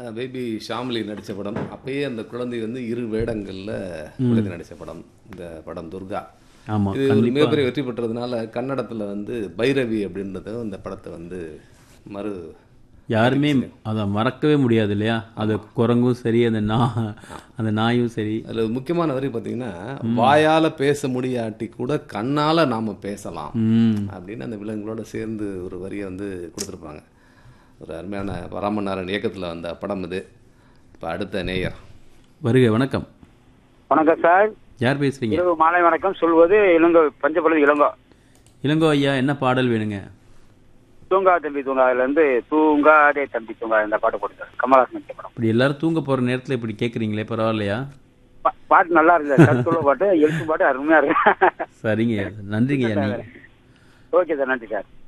baby Shamli நடித்த படம் அப்பயே அந்த குழந்தை வந்து இரு வேடங்களில் குழந்தை நடித்த படம் இந்த படம் துர்கா ஆமாம் இது ஒரு மிகப்பெரிய வெற்றி பெற்றதுனால கன்னடத்தில் வந்து பைரவி அப்படின்றது இந்த படத்தை வந்து மறு யாருமே அதை மறக்கவே முடியாது இல்லையா அது குரங்கும் சரி அந்த நா அந்த நாயும் சரி அதில் முக்கியமான வரி பார்த்தீங்கன்னா வாயால் பேச முடியாட்டி கூட கண்ணால் நாம் பேசலாம் ம் அப்படின்னு அந்த விலங்குகளோட சேர்ந்து ஒரு வரியை வந்து கொடுத்துருப்பாங்க ஒரு அருமையான ராமநாதன் இயக்கத்தில் வந்த படம் இது இப்போ அடுத்த நேயர் வருக வணக்கம் வணக்கம் சார் யார் பேசுறீங்க இரவு மாலை வணக்கம் சொல்வது இளங்கோ பஞ்சப்பள்ளி இளங்கோ இளங்கோ ஐயா என்ன பாடல் வேணுங்க தூங்கா தம்பி தூங்காதுல இருந்து தூங்காதே தம்பி தூங்கா இந்த பாட்டு போட்டுருக்காரு கமலஹாசன் நடிச்ச படம் இப்படி எல்லாரும் தூங்க போற நேரத்துல இப்படி கேக்குறீங்களே பரவாயில்லையா பா- பாட்டு நல்லா இருக்கு கருத்துள்ள பாட்டு எழுத்து பாட்டு அருமையா இருக்கு சரிங்க ஐயா நன்றிங்க ஐயா நீங்க ஓகே சார் நன்றி சார்